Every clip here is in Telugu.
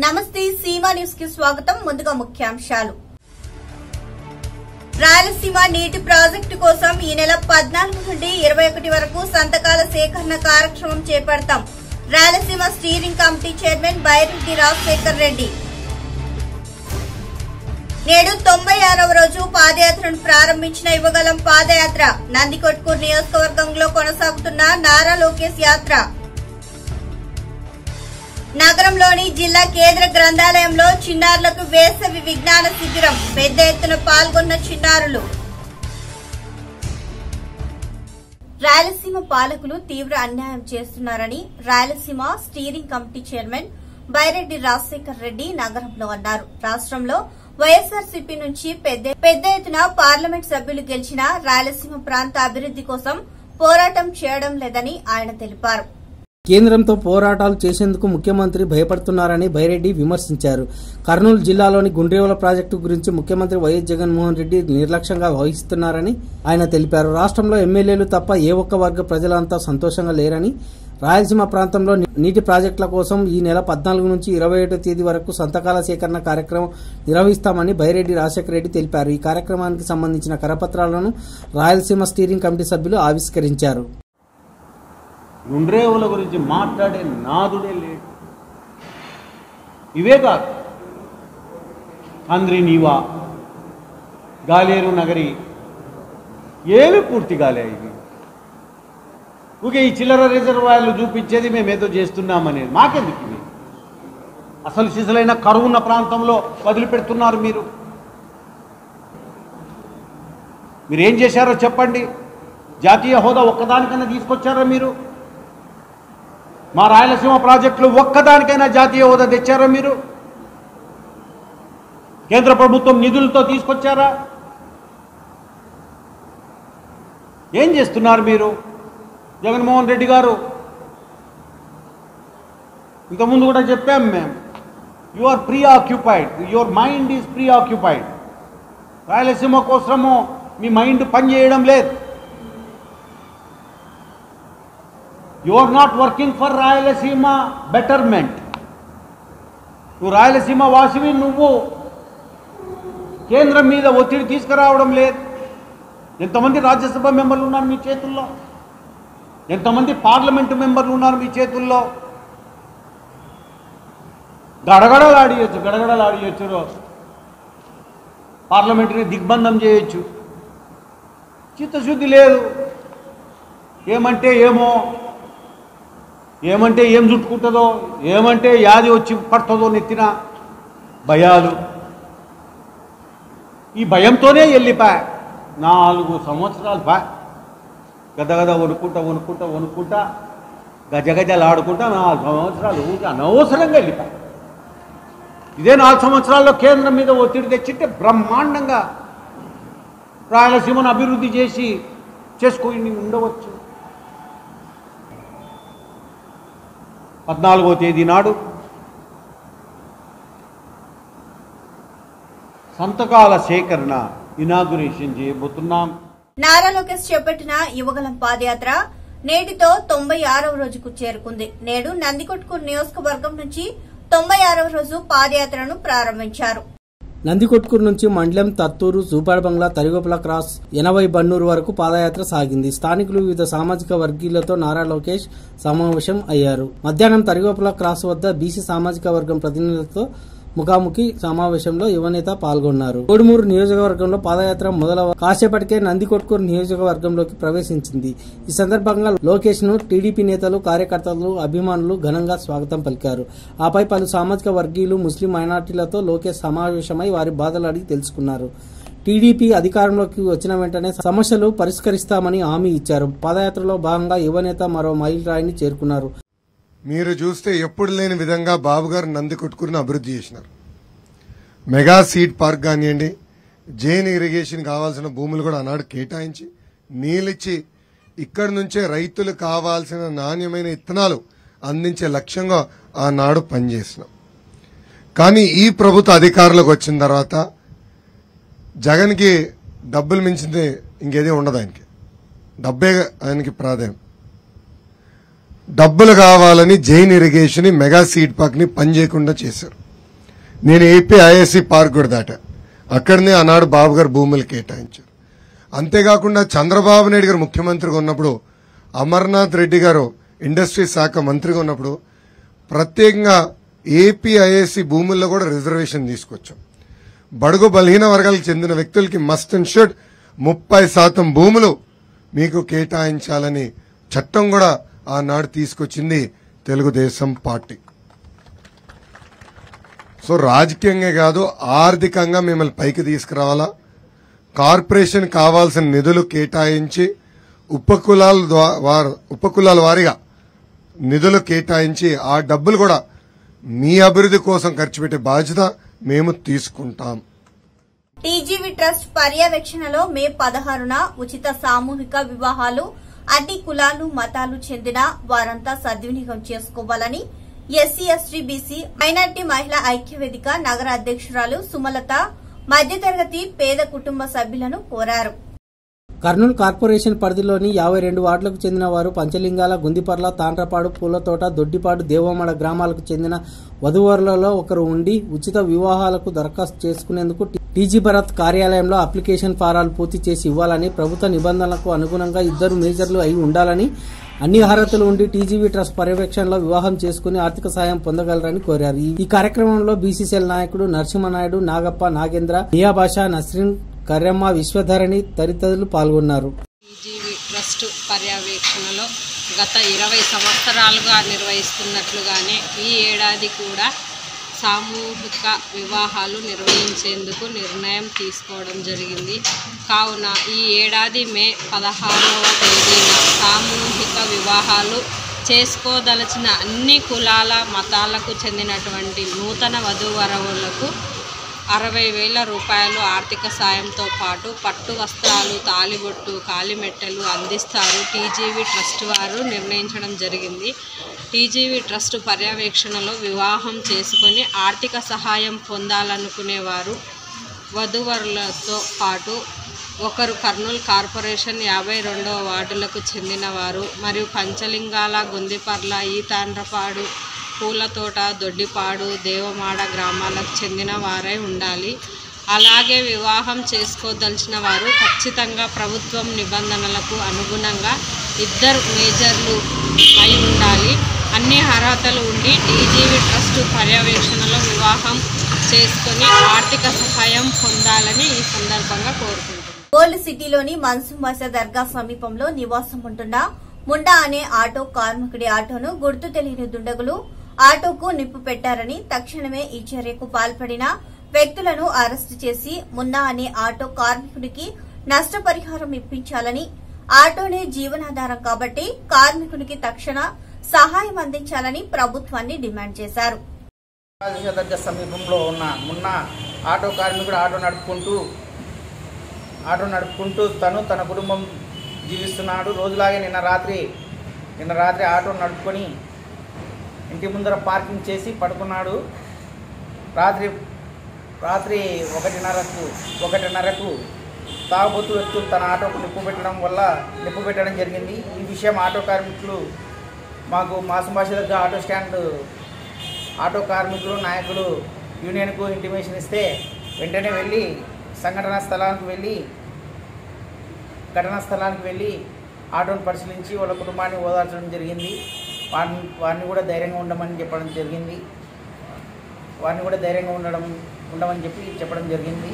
నమస్తే సీమా న్యూస్ కి స్వాగతం ముందుగా ముఖ్యాంశాలు రాయలసీమ నీటి ప్రాజెక్టు కోసం ఈ నెల పద్నాలుగు నుండి ఇరవై ఒకటి వరకు సంతకాల సేకరణ కార్యక్రమం చేపడతాం Rayalaseema steering committee chairman Byreddy Rajasekhar Reddy నేడు తొంభై ఆరవ రోజు పాదయాత్రను ప్రారంభించిన యువగలం పాదయాత్ర నందికొట్కూరు నియోజకవర్గంలో కొనసాగుతున్న నారా లోకేష్ యాత్ర నగరంలోని జిల్లా కేంద్ర గ్రంథాలయంలో చిన్నారులకు వేసవి విజ్ఞాన శిబిరం పెద్ద ఎత్తున పాల్గొన్న చిన్నారులు రాయలసీమ పాలకులు తీవ్ర అన్యాయం చేస్తున్నారని Rayalaseema steering committee chairman Byreddy Rajasekhar Reddy నగరంలో అన్నారు రాష్ట్రంలో వైఎస్ఆర్సీపీ నుంచి పెద్ద పెద్ద ఎత్తున పార్లమెంట్ సభ్యులు గెలిచిన రాయలసీమ ప్రాంత అభివృద్ది కోసం పోరాటం చేయడం లేదని ఆయన తెలిపారు కేంద్రంతో పోరాటాలు చేసేందుకు ముఖ్యమంత్రి భయపడుతున్నారని బైరెడ్డి విమర్శించారు కర్నూలు జిల్లాలోని గుండ్రేవుల ప్రాజెక్టు గురించి ముఖ్యమంత్రి వైఎస్ జగన్మోహన్ రెడ్డి నిర్లక్ష్యంగా వహిస్తున్నారని ఆయన తెలిపారు రాష్ట్రంలో ఎమ్మెల్యేలు తప్ప ఏ ఒక్క వర్గ ప్రజలంతా సంతోషంగా లేరని రాయలసీమ ప్రాంతంలో నీటి ప్రాజెక్టుల కోసం ఈ నెల పద్నాలుగు నుంచి ఇరవై ఒకటో తేదీ వరకు సంతకాల సేకరణ కార్యక్రమం నిర్వహిస్తామని బైరెడ్డి రాజశేఖర రెడ్డి తెలిపారు ఈ కార్యక్రమానికి సంబంధించిన కరపత్రాలను రాయలసీమ స్టీరింగ్ కమిటీ సభ్యులు ఆవిష్కరించారు గుండ్రేవుల గురించి మాట్లాడే నాదుడే లేడు ఇవే కాదు అంద్రి నీవా గాలేరు నగరి ఏమి పూర్తి కాలే ఇవి ఊకే ఈ చిల్లర రిజర్వాయర్లు చూపించేది మేము ఏదో చేస్తున్నామనేది మాకెందుకు ఇవి అసలు సిసలైన కరువున్న ప్రాంతంలో వదిలిపెడుతున్నారు మీరు మీరు ఏం చేశారో చెప్పండి జాతీయ హోదా ఒక్కదానికైనా తీసుకొచ్చారా మీరు మా రాయలసీమ ప్రాజెక్టులు ఒక్కదానికైనా జాతీయ హోదా తెచ్చారా మీరు కేంద్ర ప్రభుత్వం నిధులతో తీసుకొచ్చారా ఏం చేస్తున్నారు మీరు జగన్మోహన్ రెడ్డి గారు ఇంతకుముందు కూడా చెప్పాం మేము you are preoccupied your mind is preoccupied Rayalaseema కోసము మీ మైండ్ పనిచేయడం లేదు you are not working for Rayalaseema betterment నువ్వు రాయలసీమ వాసివి నువ్వు కేంద్రం మీద ఒత్తిడి తీసుకురావడం లేదు ఎంతమంది రాజ్యసభ మెంబర్లు ఉన్నారు మీ చేతుల్లో ఎంతమంది పార్లమెంటు మెంబర్లు ఉన్నారు మీ చేతుల్లో గడగడలాడియచ్చు గడగడలాడియచ్చు పార్లమెంటరీ దిగ్బంధం చేయొచ్చు చిత్తశుద్ధి లేదు ఏమంటే ఏమో ఏమంటే ఏం చుట్టుకుంటుందో ఏమంటే యాది వచ్చి పడుతుందో నెత్తిన భయాలు ఈ భయంతోనే వెళ్ళిపా నాలుగు సంవత్సరాలు పా గద గద వణుకుంటా వణుకుంటా వణుకుంటా గజ గజలు ఆడుకుంటా నాలుగు సంవత్సరాలు ఊరికే అనవసరంగా వెళ్ళిపా ఇదే నాలుగు సంవత్సరాల్లో కేంద్రం మీద ఒత్తిడి తెచ్చింటే బ్రహ్మాండంగా రాయలసీమను అభివృద్ధి చేసి చేసుకొని ఉండవచ్చు పద్నాలుగో తేదీ నాడు సంతకాల సేకరణ ఇనాగురేషన్ చేయబోతున్నాం నారా లోకేష్ చేపట్టిన యువగలం పాదయాత్ర నేటితో తొంభై ఆరవ రోజుకు చేరుకుంది నేడు నందికొట్కూరు నియోజకవర్గం నుంచి తొంభై ఆరవ రోజు పాదయాత్రను ప్రారంభించారు నందికొట్కూరు నుంచి మండలం తత్తూరు సూపాడ్ బంగ్లా తరిగొప్పల క్రాస్ ఎనభై బన్నూరు వరకు పాదయాత్ర సాగింది స్థానికులు వివిధ సామాజిక వర్గీయులతో నారా లోకేష్ సమావేశం అయ్యారు మధ్యాహ్నం తరిగొప్పల క్రాస్ వద్ద బీసీ సామాజిక వర్గం ప్రతినిధులతో ముఖాముఖి సమావేశంలో యువనేత పాల్గొన్నారు కోడుమూరు నియోజకవర్గంలో పాదయాత్ర మొదలవ కాసేపటికే నందికొట్కూరు నియోజకవర్గంలోకి ప్రవేశించింది ఈ సందర్భంగా లోకేష్ ను టీడీపీ నేతలు కార్యకర్తలు అభిమానులు ఘనంగా స్వాగతం పలికారు ఆపై పలు సామాజిక వర్గీయులు ముస్లిం మైనార్టీలతో లోకేష్ సమావేశమై వారి బాధలు అడిగి తెలుసుకున్నారు టీడీపీ అధికారంలోకి వచ్చిన వెంటనే సమస్యలు పరిష్కరిస్తామని హామీ ఇచ్చారు పాదయాత్రలో భాగంగా యువనేత మరో మైల్ రాయిని చేరుకున్నారు మీరు చూస్తే ఎప్పుడు లేని విధంగా బాబు గారు నంది కొట్టుకుని అభివృద్ధి చేసినారు మెగా సీడ్ పార్క్ కానివ్వండి జైన్ ఇరిగేషన్ కావాల్సిన భూములు కూడా ఆనాడు కేటాయించి నీళ్ళిచ్చి ఇక్కడి నుంచే రైతులు కావాల్సిన నాణ్యమైన ఇత్తనాలు అందించే లక్ష్యంగా ఆనాడు పనిచేసినాం కానీ ఈ ప్రభుత్వ అధికారులకు వచ్చిన తర్వాత జగన్కి డబ్బులు మించింది ఇంకేదే ఉండదు ఆయనకి డబ్బే ఆయనకి ప్రాధాన్యం డబ్బులు కావాలని Jain irrigation mega seed park ని పనిచేయకుండా చేశారు నేను ఏపీ ఐఎస్సి పార్క్ కూడా దాటా అక్కడనే ఆనాడు బాబు గారు భూములు కేటాయించారు అంతేకాకుండా చంద్రబాబు నాయుడు గారు ముఖ్యమంత్రిగా ఉన్నప్పుడు అమర్నాథ్ రెడ్డి గారు ఇండస్ట్రీ శాఖ మంత్రిగా ఉన్నప్పుడు ప్రత్యేకంగా ఏపీ ఐఎస్సి భూముల్లో కూడా రిజర్వేషన్ తీసుకొచ్చాం బడుగు బలహీన వర్గాలకు చెందిన వ్యక్తులకి మస్ట్ అండ్ షుడ్ ముప్పై శాతం భూములు మీకు కేటాయించాలని చట్టం కూడా ఆనాడు తీసుకొచ్చింది తెలుగుదేశం పార్టీ సో రాజకీయంగా కాదు ఆర్థికంగా మిమ్మల్ని పైకి తీసుకురావాలా కార్పొరేషన్ కావాల్సిన నిధులు కేటాయించి ఉపకులాల ద్వా- వార్- ఉపకులాల వారీగా నిధులు కేటాయించి ఆ డబ్బులు కూడా మీ అభివృద్ధి కోసం ఖర్చు పెట్టే బాధ్యత మేము తీసుకుంటాం టీజీవీ ట్రస్ట్ పర్యవేక్షణలో మే పదహారున ఉచిత సామూహిక వివాహాలు అన్ని కులాలు మతాలు చెందిన వారంతా సద్వినియోగం చేసుకోవాలని ఎస్సీ ఎస్టీ బీసీ మైనార్టీ మహిళా ఐక్యవేదిక నగర అధ్యక్షురాలు సుమలత మధ్యతరగతి పేద కుటుంబ సభ్యులను కోరారు కర్నూలు కార్పొరేషన్ పరిధిలోని యాభై రెండు వార్డులకు చెందిన వారు పంచలింగాల గుందిపర్ల తాండ్రపాడు పూలతోట దొడ్డిపాడు దేవమడ గ్రామాలకు చెందిన వధువరులలో ఒకరు ఉండి ఉచిత వివాహాలకు దరఖాస్తు చేసుకునేందుకు టీజీ భరత్ కార్యాలయంలో అప్లికేషన్ ఫారాలు పూర్తి చేసి ఇవ్వాలని ప్రభుత్వ నిబంధనలకు అనుగుణంగా ఇద్దరు మేజర్లు అయి ఉండాలని అన్ని అర్హతలు ఉండి టీజీవీ ట్రస్ట్ పర్యవేక్షణలో వివాహం చేసుకుని ఆర్థిక సాయం పొందగలరని కోరారు ఈ- ఈ కార్యక్రమంలో బీసీసీఎల్ నాయకుడు నరసింహనాయుడు నాగప్ప నాగేంద్ర మియాబాష నస్రీన్ కర్యమ్మ విశ్వధరణి తదితరులు పాల్గొన్నారు ఈజీవి ట్రస్ట్ పర్యవేక్షణలో గత ఇరవై సంవత్సరాలుగా నిర్వహిస్తున్నట్లుగానే ఈ ఏడాది కూడా సామూహిక వివాహాలు నిర్వహించేందుకు నిర్ణయం తీసుకోవడం జరిగింది కావున ఈ ఏడాది మే పదహారవ తేదీన సామూహిక వివాహాలు చేసుకోదలచిన అన్ని కులాల మతాలకు చెందినటువంటి నూతన వధూవరవులకు అరవై వేల రూపాయలు ఆర్థిక సాయంతో పాటు పట్టు వస్త్రాలు తాలిబొట్టు కాలిమెట్టెలు అందిస్తారు టీజీవీ ట్రస్ట్ వారు నిర్ణయించడం జరిగింది టీజీవీ ట్రస్ట్ పర్యవేక్షణలో వివాహం చేసుకొని ఆర్థిక సహాయం పొందాలనుకునేవారు వధువరులతో పాటు ఒకరు కర్నూలు కార్పొరేషన్ యాభై రెండవ వార్డులకు చెందినవారు మరియు పంచలింగాల గుందిపర్ల ఈతాండ్రపాడు పూలతోట దొడ్డిపాడు దేవమాడ గ్రామాలకు చెందిన వారై ఉండాలి అలాగే వివాహం చేసుకోదలిచిన వారు ఖచ్చితంగా ప్రభుత్వం నిబంధనలకు అనుగుణంగా ఇద్దరు మేజర్లు అయి ఉండాలి అన్ని అర్హతలు ఉండి టీజీవీ ట్రస్ట్ పర్యవేక్షణలో వివాహం చేసుకొని ఆర్థిక సహాయం పొందాలని ఈ సందర్భంగా కోరుకుంటున్నాను ఓల్డ్ సిటీలోని మన్సుంబాస దర్గా సమీపంలో నివాసం ఉంటున్న ముండా అనే ఆటో కార్మికుడి ఆటోను గుర్తు తెలియని దుండగులు ఆటోకు నిప్పు పెట్టారని తక్షణమే ఈ చర్యకు పాల్పడిన వ్యక్తులను అరెస్టు చేసి మున్నా అనే ఆటో కార్మికుడికి నష్టపరిహారం ఇప్పించాలని ఆటోనే జీవనాధారం కాబట్టి కార్మికునికి తక్షణ సహాయం అందించాలని ప్రభుత్వాన్ని డిమాండ్ చేశారు ఆదిశ దగ్గర సమీపంలో ఉన్న మున్న ఆటో కార్మికుడు ఆటో నడుపుకుంటూ ఆటో నడుపుకుంటూ తను తన కుటుంబం జీవిస్తున్నాడు రోజులాగే నిన్న రాత్రి నిన్న రాత్రి ఆటో నడుపుకొని ఇంటి ముందర పార్కింగ్ చేసి పడుకున్నాడు రాత్రి రాత్రి ఒకటిన్నరకు ఒకటిన్నరకు తాగుబోతు వ్యక్తులు తన ఆటోకు నిప్పు పెట్టడం వల్ల నిప్పు పెట్టడం జరిగింది ఈ విషయం ఆటో కార్మికులు మాకు మాసం దగ్గర ఆటో స్టాండ్ ఆటో కార్మికులు నాయకులు యూనియన్కు ఇంటిమేషన్ ఇస్తే వెంటనే వెళ్ళి సంఘటనా స్థలానికి వెళ్ళి ఘటనా స్థలానికి వెళ్ళి ఆటోను పరిశీలించి వాళ్ళ కుటుంబాన్ని ఓదార్చడం జరిగింది వారిని వారిని కూడా ధైర్యంగా ఉండమని చెప్పడం జరిగింది వారిని కూడా ధైర్యంగా ఉండడం ఉండమని చెప్పి చెప్పడం జరిగింది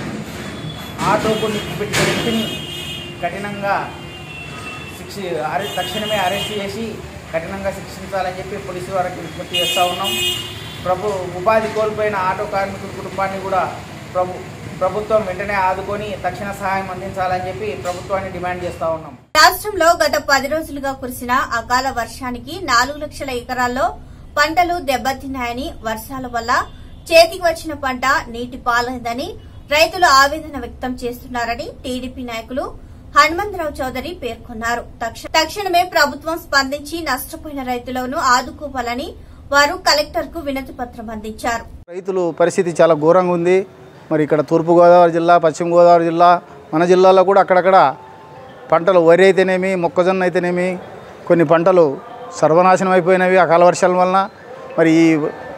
ఆటోకు నిప్పు పెట్టిన వ్యక్తిని కఠినంగా శిక్ష అరె తక్షణమే అరెస్ట్ చేసి కఠినంగా శిక్షించాలని చెప్పి పోలీసు వారికి విజ్ఞప్తి చేస్తూ ఉన్నాం ప్రభు ఉపాధి కోల్పోయిన ఆటో కార్మికుల కుటుంబాన్ని కూడా ప్రభు ప్రభుత్వం వెంటనే ఆదుకొని తక్షణ సహాయం అందించాలని చెప్పి ప్రభుత్వాన్ని డిమాండ్ చేస్తూ ఉన్నాం రాష్ట్రంలో గత పది రోజులుగా కురిసిన అకాల వర్షానికి నాలుగు లక్షల ఎకరాల్లో పంటలు దెబ్బతిన్నాయని వర్షాల వల్ల చేతికి వచ్చిన పంట నీటి పాలైందని రైతులు ఆవేదన వ్యక్తం చేస్తున్నారని టీడీపీ నాయకులు హనుమంతరావు చౌదరి పేర్కొన్నారు తక్ష- తక్షణమే ప్రభుత్వం స్పందించి నష్టపోయిన రైతులను ఆదుకోవాలని వారు కలెక్టర్ కు వినతి పత్రం అందించారు రైతులు పరిస్థితి చాలా ఘోరంగా ఉంది మరి ఇక్కడ తూర్పుగోదావరి జిల్లా పశ్చిమ గోదావరి జిల్లా మన జిల్లాలో కూడా అక్కడక్కడ పంటలు వరి అయితేనేమి మొక్కజొన్న అయితేనేమి కొన్ని పంటలు సర్వనాశనం అయిపోయినవి అకాల వర్షాల వలన మరి ఈ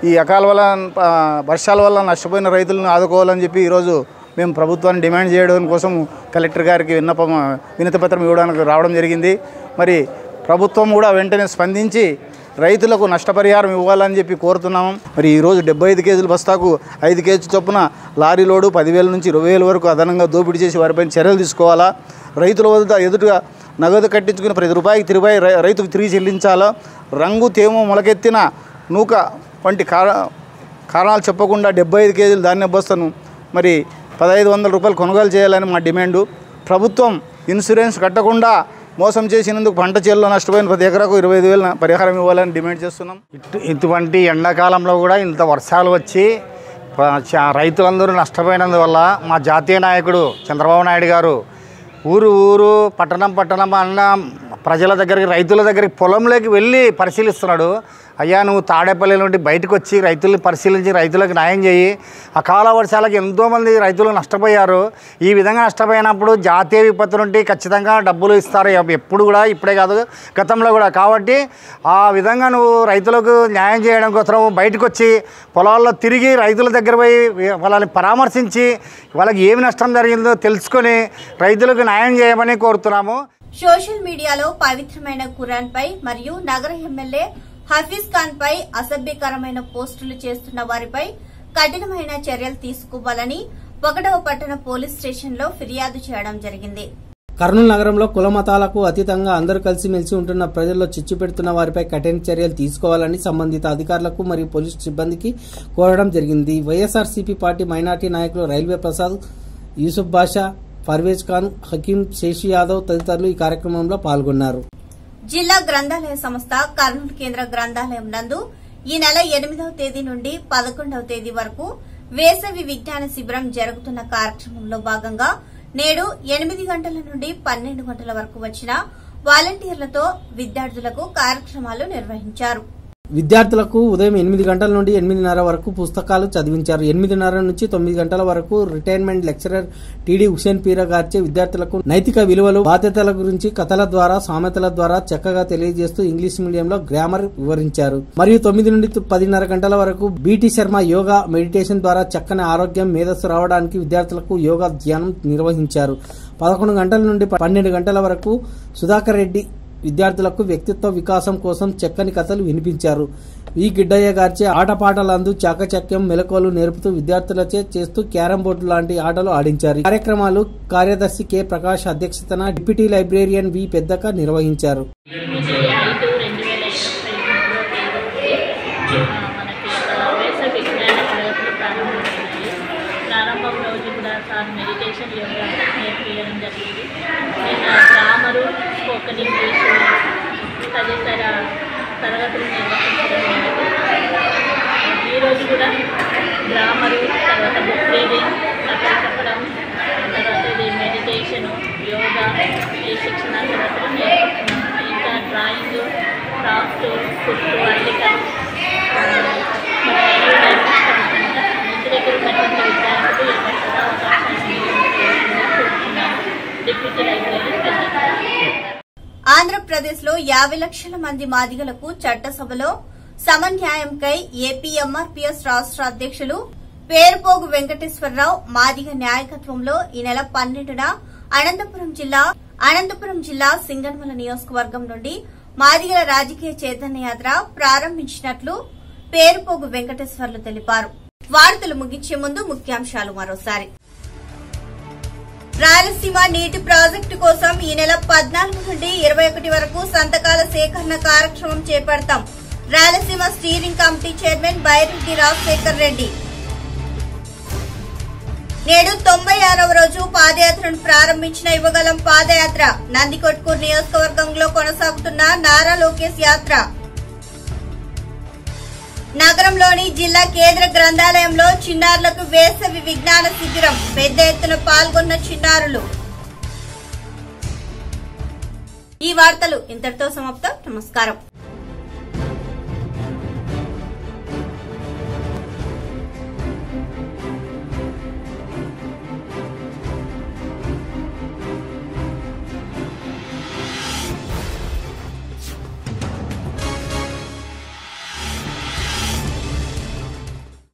ఈ అకాల వల్ల ఆ, వర్షాల వల్ల నష్టపోయిన రైతులను ఆదుకోవాలని చెప్పి ఈరోజు మేము ప్రభుత్వాన్ని డిమాండ్ చేయడం కోసం కలెక్టర్ గారికి విన్నపం వినతి పత్రం ఇవ్వడానికి రావడం జరిగింది మరి ప్రభుత్వం కూడా వెంటనే స్పందించి రైతులకు నష్టపరిహారం ఇవ్వాలని చెప్పి కోరుతున్నాము మరి ఈరోజు డెబ్బై ఐదు కేజీల బస్తాకు ఐదు కేజీ చొప్పున లారీ లోడు పదివేల నుంచి ఇరవై వేల వరకు అదనంగా దోపిడీ చేసి వారిపైన చర్యలు తీసుకోవాలా రైతుల వద్ద ఎదురుగా నగదు కట్టించుకుని ప్రతి రూపాయికి తిరుపాయి రైతుకు తిరిగి చెల్లించాలా రంగు తేమ మొలకెత్తిన నూక వంటి కార కారణాలు చెప్పకుండా డెబ్బై ఐదు కేజీల ధాన్య బస్తను మరి పదహైదు వందల రూపాయలు కొనుగోలు చేయాలని మా డిమాండు ప్రభుత్వం ఇన్సూరెన్స్ కట్టకుండా మోసం చేసినందుకు పంట చేల్లో నష్టపోయిన ప్రతి ఎకరాకు ఇరవై ఐదు వేల పరిహారం ఇవ్వాలని డిమాండ్ చేస్తున్నాం ఇటు- ఇటువంటి ఎండాకాలంలో కూడా ఇంత వర్షాలు వచ్చి ప- చ- రైతులందరూ నష్టపోయినందువల్ల మా జాతీయ నాయకుడు చంద్రబాబు నాయుడు గారు ఊరు ఊరు పట్టణం పట్టణం అన్న ప్రజల దగ్గరికి రైతుల దగ్గరికి పొలంలోకి వెళ్ళి పరిశీలిస్తున్నాడు అయ్యా నువ్వు తాడేపల్లి నుండి బయటకు వచ్చి రైతుల్ని పరిశీలించి రైతులకు న్యాయం చేయి అకాల వర్షాలకు ఎంతోమంది రైతులు నష్టపోయారు ఈ విధంగా నష్టపోయినప్పుడు జాతీయ విపత్తు నుండి ఖచ్చితంగా డబ్బులు ఇస్తారు ఎప్- ఎప్పుడు కూడా ఇప్పుడే కాదు గతంలో కూడా కాబట్టి ఆ విధంగా నువ్వు రైతులకు న్యాయం చేయడం కోసం బయటకు వచ్చి పొలాల్లో తిరిగి రైతుల దగ్గర పోయి వాళ్ళని పరామర్శించి వాళ్ళకి ఏమి నష్టం జరిగిందో తెలుసుకొని రైతులకు న్యాయం చేయమని కోరుతున్నాము సోషల్ మీడియాలో పవిత్రమైన ఖురాన్ పై మరియు నగర ఎమ్మెల్యే హఫీజ్ ఖాన్ పై అసభ్యకరమైన పోస్టులు చేస్తున్న వారిపై కఠినమైన చర్యలు తీసుకోవాలని ఒకటవ పట్టణ పోలీస్ స్టేషన్లో ఫిర్యాదు చేయడం జరిగింది కర్నూలు నగరంలో కుల మతాలకు అతీతంగా అందరూ కలిసిమెలిసి ఉంటున్న ప్రజల్లో చిచ్చు పెడుతున్న వారిపై కఠిన చర్యలు తీసుకోవాలని సంబంధిత అధికారులకు మరియు పోలీసు సిబ్బందికి కోరడం జరిగింది వైఎస్ఆర్సీపీ పార్టీ మైనార్టీ నాయకులు రైల్వే ప్రసాద్ యూసుఫ్ బాషా పర్వేజ్ ఖాన్ హకీం శేషి యాదవ్ తదితరులు ఈ కార్యక్రమంలో పాల్గొన్నారు జిల్లా గ్రంథాలయ సంస్థ కర్నూలు కేంద్ర గ్రంథాలయం నందు ఈ నెల ఎనిమిదవ తేదీ నుండి పదకొండవ తేదీ వరకు వేసవి విజ్ఞాన శిబిరం జరుగుతున్న కార్యక్రమంలో భాగంగా నేడు ఎనిమిది గంటల నుండి పన్నెండు గంటల వరకు వచ్చిన వాలంటీర్లతో విద్యార్థులకు కార్యక్రమాలు నిర్వహించారు విద్యార్థులకు ఉదయం ఎనిమిది గంటల నుండి ఎనిమిదిన్నర వరకు పుస్తకాలు చదివించారు ఎనిమిదిన్నర నుంచి తొమ్మిది గంటల వరకు retirement lecturer TD Hussain Peera గార్చే విద్యార్థులకు నైతిక విలువలు బాధ్యతల గురించి కథల ద్వారా సామెతల ద్వారా చక్కగా తెలియజేస్తూ ఇంగ్లీష్ మీడియంలో గ్రామర్ వివరించారు మరియు తొమ్మిది నుండి పదిన్నర గంటల వరకు బీటీ శర్మ యోగా మెడిటేషన్ ద్వారా చక్కని ఆరోగ్యం మేధస్సు రావడానికి విద్యార్థులకు యోగా ధ్యానం నిర్వహించారు పదకొండు గంటల నుండి పన్నెండు గంటల వరకు సుధాకర్ రెడ్డి విద్యార్థులకు వ్యక్తిత్వ వికాసం కోసం చక్కని కథలు వినిపించారు ఈ గిడ్డయ్య గారిచే ఆటపాటలందు చాకచక్యం మెలకువలు నేర్పుతూ విద్యార్థులచే చేస్తూ క్యారం బోర్డు లాంటి ఆటలు ఆడించారు ఈ కార్యక్రమాలు కార్యదర్శి కె ప్రకాష్ అధ్యక్షతన డిప్యూటీ లైబ్రేరియన్ వి పెద్దక నిర్వహించారు ఐదు రెండు వేల ఇరవై మనకి వేసవి విజ్ఞాన తరగతులు ప్రారంభమైనాయి ప్రారంభం రోజు కూడా సార్ మెడిటేషన్ యోగా నేర్పించడం జరిగింది నేను గ్రామరు స్పోకెన్ ఇంగ్లీష్ తదితర తరగతులు నిర్వహించడం జరిగింది ఈరోజు కూడా గ్రామరు తర్వాత బుక్ రీడింగ్ కథలు చెప్పడం తర్వాత ఇది మెడిటేషను యోగా ఈ శిక్షణ తరగతులు నేర్పిస్తున్నాము ఇంకా డ్రాయింగ్ క్రాఫ్ట్ కుట్టు అల్లిక ఇంటి దగ్గర ఉన్నటువంటి విద్యార్థులు ఈ దసరా అవకాశాన్ని కోరుతున్నాను డిప్యూటీ లైబ్రరీ ఆంధ్రప్రదేశ్ లో యాభై లక్షల మంది మాదిగలకు చట్టసభలో సమన్యాయంకై ఏపీఎంఆర్పీఎస్ రాష్ట్ర అధ్యక్షులు పేరుపోగు వెంకటేశ్వరరావు మాదిగ నాయకత్వంలో ఈ నెల పన్నెండున అనంతపురం జిల్లా అనంతపురం జిల్లా సింగన్మల నియోజకవర్గం నుండి మాదిగల రాజకీయ చైతన్య యాత్ర ప్రారంభించినట్లు పేరుపోగు వెంకటేశ్వర్లు తెలిపారు వార్తలు ముగించే ముందు ముఖ్యాంశాలు మరోసారి రాయలసీమ నీటి ప్రాజెక్టు కోసం ఈ నెల పద్నాలుగు నుండి ఇరవై ఒకటి వరకు సంతకాల సేకరణ కార్యక్రమం చేపడతాం Rayalaseema steering committee chairman Byreddy Rajasekhar Reddy నేడు తొంభై ఆరవ రోజు పాదయాత్రను ప్రారంభించిన యువగలం పాదయాత్ర నందికొట్కూరు నియోజకవర్గంలో కొనసాగుతున్న నారా లోకేష్ యాత్ర నగరంలోని జిల్లా కేంద్ర గ్రంథాలయంలో చిన్నారులకు వేసవి విజ్ఞాన శిబిరం పెద్ద ఎత్తున పాల్గొన్న చిన్నారులు ఈ వార్తలు ఇంతటితో సమాప్తం నమస్కారం